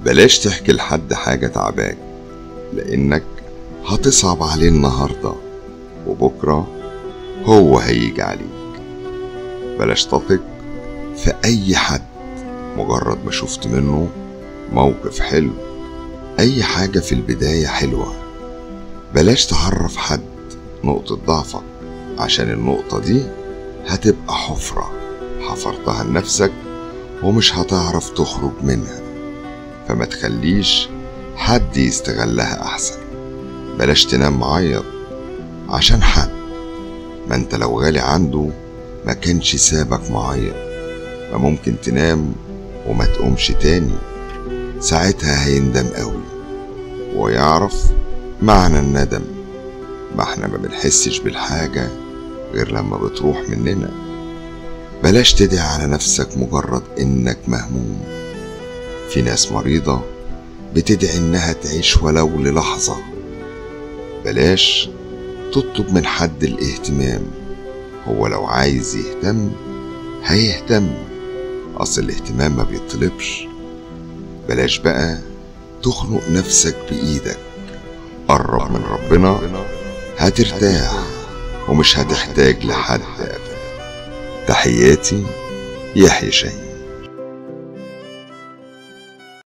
بلاش تحكي لحد حاجة تعباك لأنك هتصعب عليه النهاردة وبكرة هو هيجي عليك بلاش تثق في أي حد مجرد ما شفت منه موقف حلو أي حاجة في البداية حلوة بلاش تعرف حد نقطة ضعفك عشان النقطة دي هتبقى حفرة حفرتها لنفسك ومش هتعرف تخرج منها فما تخليش حد يستغلها أحسن بلاش تنام معيط عشان حد ما انت لو غالي عنده ما كانش سابك معيط ما ممكن تنام وما تقومش تاني ساعتها هيندم قوي ويعرف معنى الندم ما احنا ما بنحسش بالحاجة غير لما بتروح مننا بلاش تدعي على نفسك مجرد انك مهموم في ناس مريضة بتدعي انها تعيش ولو للحظة بلاش تطلب من حد الاهتمام هو لو عايز يهتم هيهتم اصل الاهتمام ما بيطلبش بلاش بقى تخنق نفسك بايدك قرب من ربنا هترتاح ومش هتحتاج لحد ابدا تحياتي يحيى شاهين